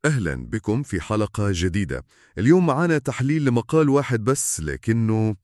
أهلا بكم في حلقة جديدة اليوم معانا تحليل لمقال واحد بس لكنه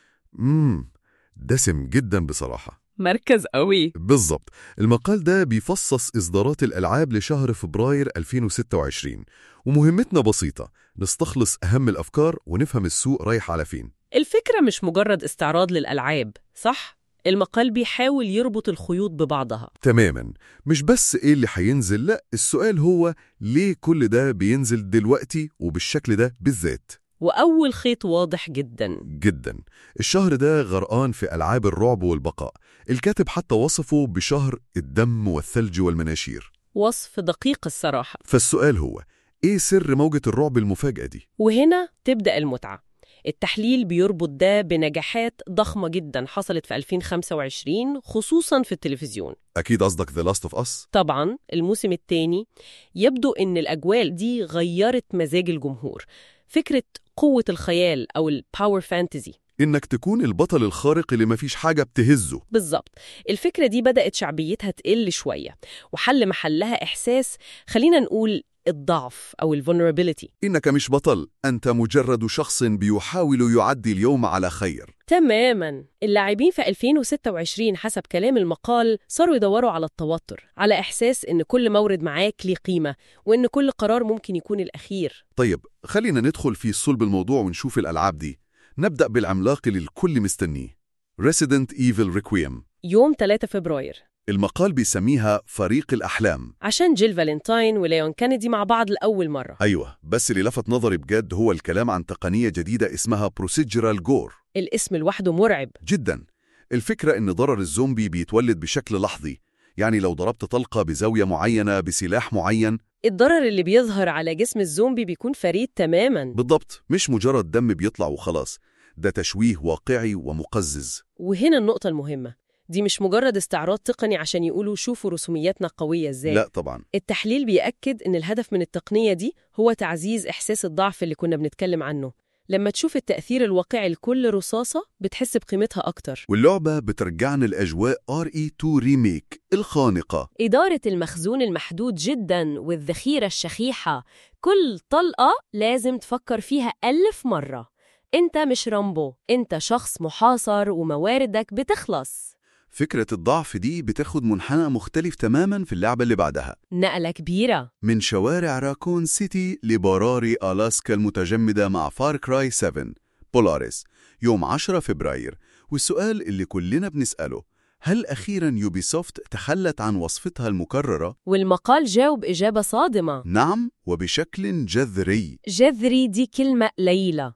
مم دسم جدا بصراحة مركز قوي بالضبط المقال ده بيفصص إصدارات الألعاب لشهر فبراير 2026 ومهمتنا بسيطة نستخلص أهم الأفكار ونفهم السوق رايح على فين الفكرة مش مجرد استعراض للألعاب صح؟ المقال بيحاول يربط الخيوط ببعضها تماما مش بس إيه اللي هينزل لا السؤال هو ليه كل ده بينزل دلوقتي وبالشكل ده بالذات وأول خيط واضح جدا جدا الشهر ده غرقان في ألعاب الرعب والبقاء الكاتب حتى وصفه بشهر الدم والثلج والمناشير وصف دقيق الصراحة فالسؤال هو إيه سر موجة الرعب المفاجئة دي؟ وهنا تبدأ المتعة التحليل بيربط ده بنجاحات ضخمة جدا حصلت في 2025 خصوصا في التلفزيون أكيد قصدك The Last of Us طبعا الموسم الثاني يبدو ان الاجواء دي غيرت مزاج الجمهور فكره قوه الخيال او الباور فانتزي إنك تكون البطل الخارق اللي مفيش حاجة بتهزه بالظبط الفكره دي بدات شعبيتها تقل شويه وحل محلها احساس خلينا نقول الضعف او الفولنربيليتي إنك مش بطل أنت مجرد شخص بيحاول يعدي اليوم على خير تماما اللاعبين في 2026 حسب كلام المقال صاروا يدوروا على التوتر على احساس ان كل مورد معاك ليه قيمه وان كل قرار ممكن يكون الاخير طيب خلينا ندخل في صلب الموضوع ونشوف الألعاب دي نبدأ بالعملاق اللي الكل مستنيه Resident Evil Requiem يوم 3 فبراير المقال بيسميها فريق الأحلام عشان جيل فالنتاين وليون كينيدي مع بعض لأول مرة أيوة بس اللي لفت نظري بجد هو الكلام عن تقنية جديدة اسمها Procedural Gore الاسم لوحده مرعب جدا الفكرة إن ضرر الزومبي بيتولد بشكل لحظي يعني لو ضربت طلقة بزاوية معينة بسلاح معين الضرر اللي بيظهر على جسم الزومبي بيكون فريد تماما بالضبط مش مجرد دم بيطلع وخلاص ده تشويه واقعي ومقزز وهنا النقطة المهمة دي مش مجرد استعراض تقني عشان يقولوا شوفوا رسومياتنا قوية ازاي لا طبعا التحليل بيأكد إن الهدف من التقنية دي هو تعزيز إحساس الضعف اللي كنا بنتكلم عنه لما تشوف التأثير الواقعي لكل رصاصة بتحس بقيمتها أكتر واللعبة بترجعنا الأجواء RE2 ريميك الخانقة إدارة المخزون المحدود جدا والذخيرة الشحيحة كل طلقة لازم تفكر فيها ألف مرة أنت مش رامبو أنت شخص محاصر ومواردك بتخلص فكرة الضعف دي بتاخد منحنى مختلف تماما في اللعبة اللي بعدها نقلة كبيرة من شوارع راكون سيتي لبراري ألاسكا المتجمدة مع فار كراي 7 بولاريس يوم 10 فبراير والسؤال اللي كلنا بنسأله هل أخيرا يوبيسوفت تخلت عن وصفتها المكررة؟ والمقال جاوب إجابة صادمة نعم وبشكل جذري جذري دي كلمة قليلة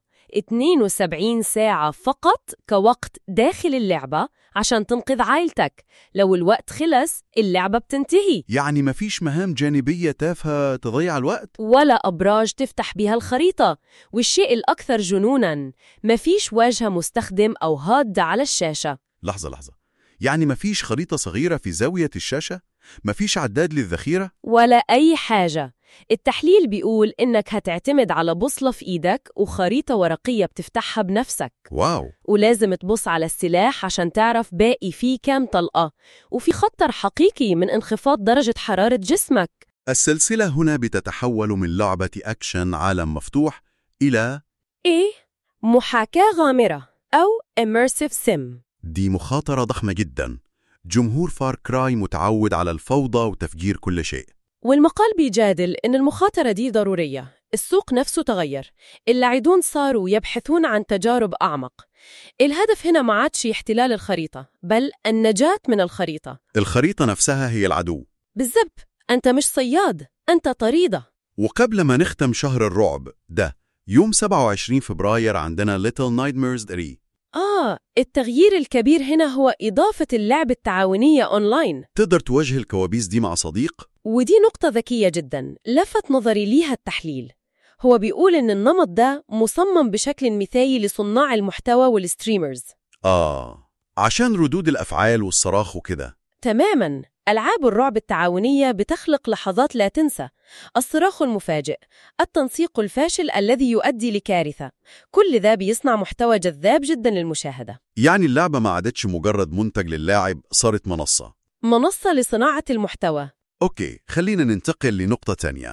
72 ساعة فقط كوقت داخل اللعبة عشان تنقذ عائلتك لو الوقت خلص اللعبة بتنتهي يعني مفيش مهام جانبية تافهة تضيع الوقت؟ ولا أبراج تفتح بها الخريطة والشيء الأكثر جنوناً مفيش واجهة مستخدم أو هاد على الشاشة لحظة لحظة يعني مفيش خريطة صغيرة في زاوية الشاشة؟ مفيش عداد للذخيرة؟ ولا أي حاجة التحليل بيقول إنك هتعتمد على بوصلة في إيدك وخريطة ورقية بتفتحها بنفسك واو ولازم تبص على السلاح عشان تعرف باقي فيه كام طلقة وفي خطر حقيقي من انخفاض درجة حرارة جسمك السلسلة هنا بتتحول من لعبة أكشن عالم مفتوح إلى إيه؟ محاكاة غامرة أو immersive sim دي مخاطرة ضخمة جدا جمهور فار كراي متعود على الفوضى وتفجير كل شيء والمقال بيجادل إن المخاطرة دي ضرورية السوق نفسه تغير اللاعبون صاروا يبحثون عن تجارب أعمق الهدف هنا ما عادش احتلال الخريطة بل النجاة من الخريطة الخريطة نفسها هي العدو بالضبط أنت مش صياد أنت طريدة وقبل ما نختم شهر الرعب ده يوم 27 فبراير عندنا Little Nightmares 3 آه التغيير الكبير هنا هو إضافة اللعب التعاونية أونلاين تقدر تواجه الكوابيس دي مع صديق؟ ودي نقطة ذكية جدا لفت نظري ليها التحليل هو بيقول إن النمط ده مصمم بشكل مثالي لصناع المحتوى والستريمرز آه عشان ردود الأفعال والصراخ وكده تماما ألعاب الرعب التعاونية بتخلق لحظات لا تنسى الصراخ المفاجئ التنسيق الفاشل الذي يؤدي لكارثة كل ذا بيصنع محتوى جذاب جدا للمشاهدة يعني اللعبة ما عادتش مجرد منتج للاعب صارت منصة منصة لصناعة المحتوى أوكي خلينا ننتقل لنقطة تانية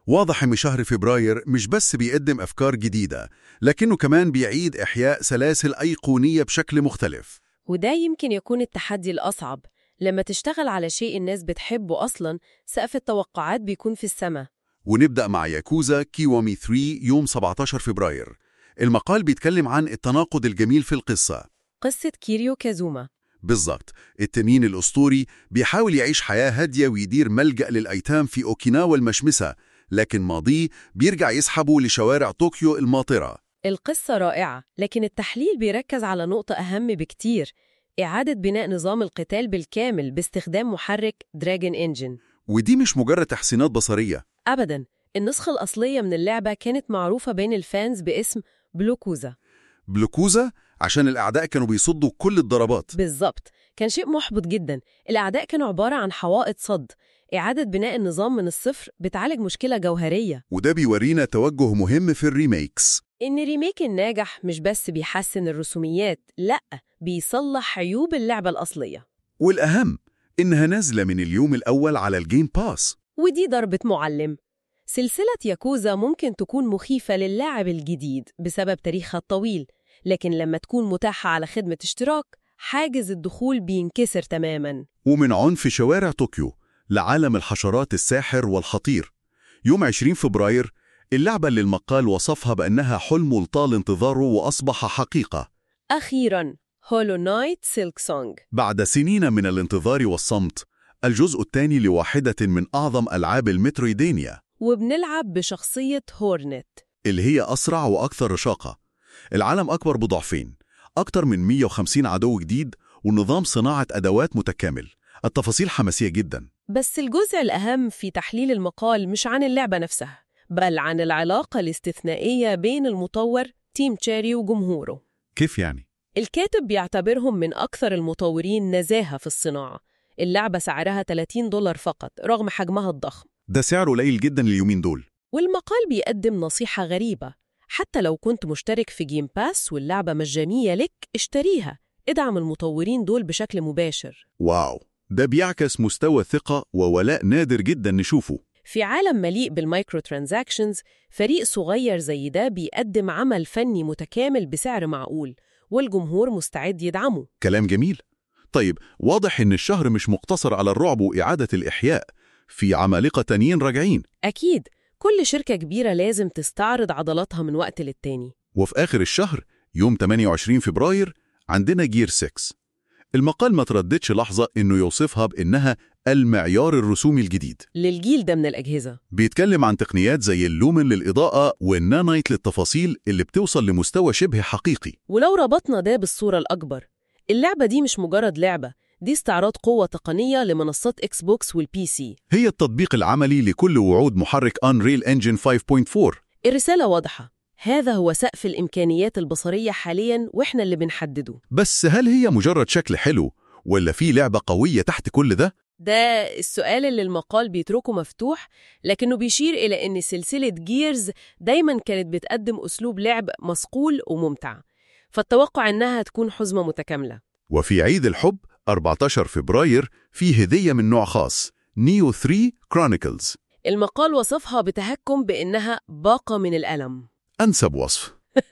واضح إن شهر فبراير مش بس بيقدم أفكار جديدة لكنه كمان بيعيد إحياء سلاسل أيقونية بشكل مختلف وده يمكن يكون التحدي الأصعب لما تشتغل على شيء الناس بتحبه أصلاً سقف التوقعات بيكون في السماء ونبدأ مع ياكوزا كيوامي 3 يوم 17 فبراير المقال بيتكلم عن التناقض الجميل في القصة قصة كيريو كازوما بالظبط التنين الأسطوري بيحاول يعيش حياة هادية ويدير ملجأ للأيتام في أوكيناوا المشمسة لكن ماضيه بيرجع يسحبه لشوارع طوكيو الماطرة القصة رائعة لكن التحليل بيركز على نقطة أهم بكتير إعادة بناء نظام القتال بالكامل باستخدام محرك دراجون إنجن ودي مش مجرد تحسينات بصرية أبداً النسخة الأصلية من اللعبة كانت معروفة بين الفانز باسم بلوكوزا بلوكوزا عشان الأعداء كانوا بيصدوا كل الضربات بالظبط كان شيء محبط جدا الأعداء كانوا عبارة عن حوائط صد إعادة بناء النظام من الصفر بتعالج مشكلة جوهرية وده بيورينا توجه مهم في الريميكس إن ريميك الناجح مش بس بيحسن الرسوميات لأ بيصلح عيوب اللعبة الأصلية والأهم إنها نازلة من اليوم الأول على الجيم باس ودي ضربة معلم سلسلة ياكوزا ممكن تكون مخيفة للاعب الجديد بسبب تاريخها الطويل لكن لما تكون متاحة على خدمة اشتراك حاجز الدخول بينكسر تماماً ومن عنف شوارع طوكيو لعالم الحشرات الساحر والخطير يوم 20 فبراير اللعبة اللي المقال وصفها بأنها حلم طال انتظاره وأصبح حقيقة أخيراً هولو نايت سيلك سونج بعد سنين من الانتظار والصمت الجزء الثاني لواحدة من أعظم ألعاب المترويدينيا وبنلعب بشخصية هورنت اللي هي أسرع وأكثر رشاقة العالم أكبر بضعفين أكتر من 150 عدو جديد ونظام صناعة أدوات متكامل التفاصيل حماسية جدا بس الجزء الأهم في تحليل المقال مش عن اللعبة نفسها بل عن العلاقة الاستثنائية بين المطور تيم تشيري وجمهوره كيف يعني؟ الكاتب بيعتبرهم من أكثر المطورين نزاهة في الصناعة اللعبة سعرها 30 دولار فقط رغم حجمها الضخم ده سعر قليل جدا اليومين دول والمقال بيقدم نصيحة غريبة حتى لو كنت مشترك في جيم باس واللعبة مجانية لك اشتريها ادعم المطورين دول بشكل مباشر واو ده بيعكس مستوى ثقة وولاء نادر جدا نشوفه في عالم مليء بالمايكرو ترانزاكشنز فريق صغير زي ده بيقدم عمل فني متكامل بسعر معقول والجمهور مستعد يدعمه كلام جميل طيب واضح إن الشهر مش مقتصر على الرعب وإعادة الإحياء في عمالقة تانيين راجعين أكيد كل شركة كبيرة لازم تستعرض عضلاتها من وقت للتاني وفي آخر الشهر يوم 28 فبراير عندنا جير 6 المقال ما ترددش لحظة إنه يوصفها بإنها المعيار الرسومي الجديد للجيل ده من الأجهزة بيتكلم عن تقنيات زي اللومن للإضاءة والنانايت للتفاصيل اللي بتوصل لمستوى شبه حقيقي ولو ربطنا ده بالصورة الأكبر اللعبة دي مش مجرد لعبة دي استعراض قوة تقنية لمنصات إكس بوكس والبي سي هي التطبيق العملي لكل وعود محرك Unreal Engine 5.4 الرسالة واضحة هذا هو سقف الإمكانيات البصرية حالياً وإحنا اللي بنحدده بس هل هي مجرد شكل حلو ولا في لعبة قوية تحت كل ده؟ ده السؤال اللي المقال بيتركه مفتوح لكنه بيشير إلى أن سلسلة جيرز دايماً كانت بتقدم أسلوب لعب مصقول وممتع فالتوقع إنها تكون حزمة متكاملة وفي عيد الحب 14 فبراير في هدية من نوع خاص نيو 3 Chronicles المقال وصفها بتهكم بأنها باقة من الألم أنسب وصف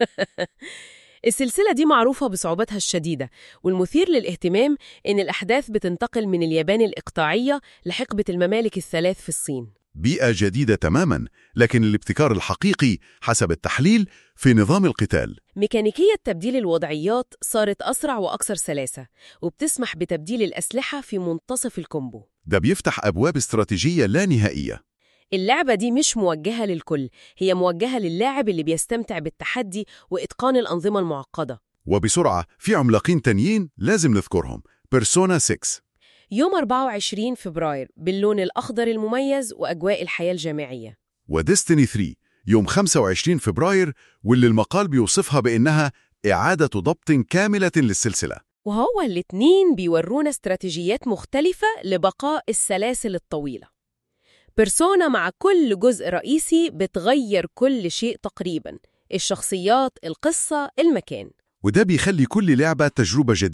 السلسلة دي معروفة بصعوبتها الشديدة والمثير للاهتمام إن الأحداث بتنتقل من اليابان الإقطاعية لحقبة الممالك الثلاث في الصين بيئة جديدة تماما لكن الابتكار الحقيقي حسب التحليل في نظام القتال ميكانيكية تبديل الوضعيات صارت أسرع وأكثر سلاسة وبتسمح بتبديل الأسلحة في منتصف الكومبو ده بيفتح أبواب استراتيجية لا نهائية اللعبة دي مش موجهة للكل هي موجهة للاعب اللي بيستمتع بالتحدي وإتقان الأنظمة المعقدة وبسرعة في عملاقين تانيين لازم نذكرهم بيرسونا 6 يوم 24 فبراير باللون الأخضر المميز وأجواء الحياة الجامعية وديستني 3 يوم 25 فبراير واللي المقال بيوصفها بإنها إعادة ضبط كاملة للسلسلة وهو الاتنين بيورونا استراتيجيات مختلفة لبقاء السلاسل الطويلة بيرسونا مع كل جزء رئيسي بتغير كل شيء تقريباً الشخصيات، القصة، المكان وده بيخلي كل لعبة تجربة جديدة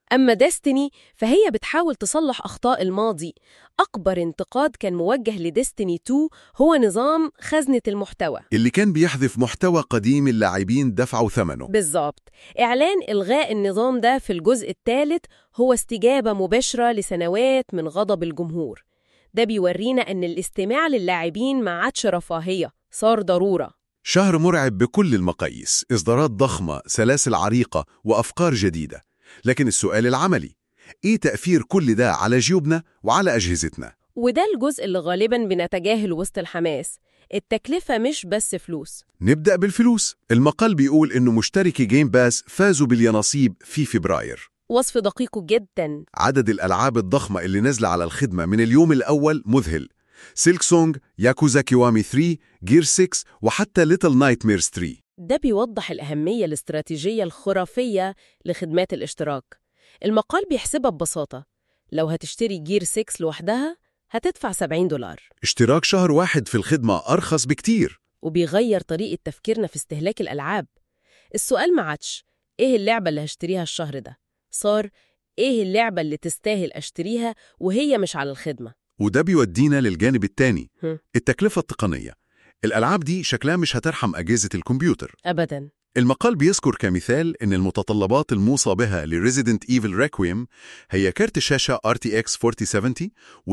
أما ديستني فهي بتحاول تصلح أخطاء الماضي أكبر انتقاد كان موجه لديستني 2 هو نظام خزنة المحتوى اللي كان بيحذف محتوى قديم اللاعبين دفعوا ثمنه بالظبط إعلان إلغاء النظام ده في الجزء الثالث هو استجابة مباشرة لسنوات من غضب الجمهور ده بيورينا أن الاستماع للاعبين ما عادش رفاهية صار ضرورة شهر مرعب بكل المقاييس إصدارات ضخمة سلاسل عريقة وأفكار جديدة لكن السؤال العملي إيه تأثير كل ده على جيوبنا وعلى أجهزتنا؟ وده الجزء اللي غالبا بنتجاهل وسط الحماس التكلفة مش بس فلوس نبدأ بالفلوس المقال بيقول إنه مشتركي جيم باس فازوا باليانصيب في فبراير وصف دقيق جدا عدد الألعاب الضخمة اللي نزل على الخدمة من اليوم الأول مذهل سيلك سونج، ياكوزا كيوامي 3، جير 6 وحتى ليتل نايت ميرز 3 ده بيوضح الأهمية الاستراتيجية الخرافية لخدمات الاشتراك المقال بيحسبها ببساطة لو هتشتري جير 6 لوحدها هتدفع 70 دولار اشتراك شهر واحد في الخدمة أرخص بكتير وبيغير طريقة تفكيرنا في استهلاك الألعاب السؤال ما عادش إيه اللعبة اللي هشتريها الشهر ده صار إيه اللعبة اللي تستاهل أشتريها وهي مش على الخدمة وده بيودينا للجانب التاني هم. التكلفة التقنية الألعاب دي شكلها مش هترحم أجهزة الكمبيوتر أبداً المقال بيذكر كمثال إن المتطلبات الموصى بها لريزيدنت ايفل ريكويم هي كارت شاشة RTX 4070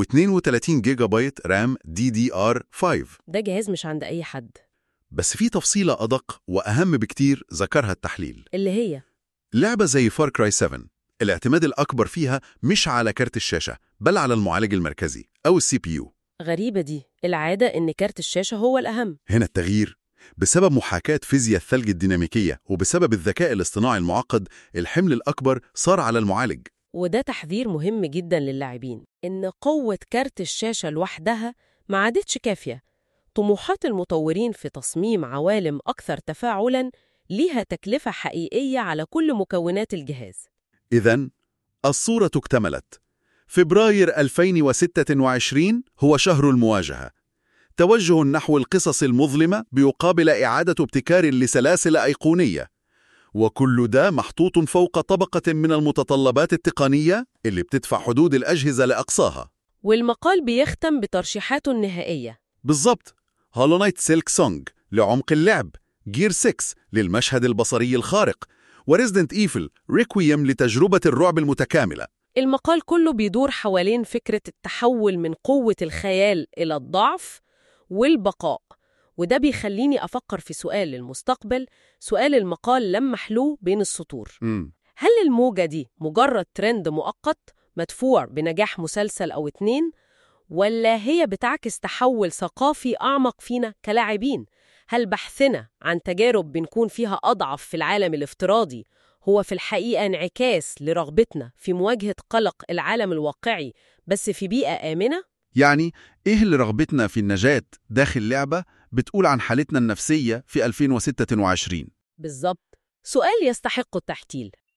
و32 جيجا بايت رام DDR5 ده جهاز مش عند أي حد بس في تفصيلة أدق وأهم بكتير ذكرها التحليل اللي هي لعبة زي فار كراي 7 الاعتماد الأكبر فيها مش على كارت الشاشة بل على المعالج المركزي أو السي بي يو غريبة دي العادة إن كارت الشاشة هو الأهم هنا التغيير بسبب محاكاة فيزياء الثلج الديناميكية وبسبب الذكاء الاصطناعي المعقد الحمل الأكبر صار على المعالج وده تحذير مهم جدا للاعبين إن قوة كارت الشاشة لوحدها ما عادتش كافية طموحات المطورين في تصميم عوالم أكثر تفاعلاً ليها تكلفة حقيقية على كل مكونات الجهاز إذا الصورة اكتملت فبراير 2026 هو شهر المواجهة توجه نحو القصص المظلمة بيقابل إعادة ابتكار لسلاسل أيقونية وكل ده محطوط فوق طبقة من المتطلبات التقنية اللي بتدفع حدود الأجهزة لأقصاها والمقال بيختم بترشيحاته النهائية بالضبط هولو نايت سيلك سونج لعمق اللعب جير 6 للمشهد البصري الخارق وريزدنت ايفل ريكويم لتجربة الرعب المتكاملة المقال كله بيدور حوالين فكرة التحول من قوة الخيال إلى الضعف والبقاء وده بيخليني أفكر في سؤال للمستقبل سؤال المقال لمح له بين السطور مم. هل الموجة دي مجرد ترند مؤقت مدفوع بنجاح مسلسل أو اتنين ولا هي بتعكس تحول ثقافي أعمق فينا كلاعبين هل بحثنا عن تجارب بنكون فيها أضعف في العالم الافتراضي هو في الحقيقة انعكاس لرغبتنا في مواجهة قلق العالم الواقعي بس في بيئة آمنة؟ يعني إيه اللي رغبتنا في النجاة داخل لعبة بتقول عن حالتنا النفسية في 2026 بالظبط سؤال يستحق التحتيل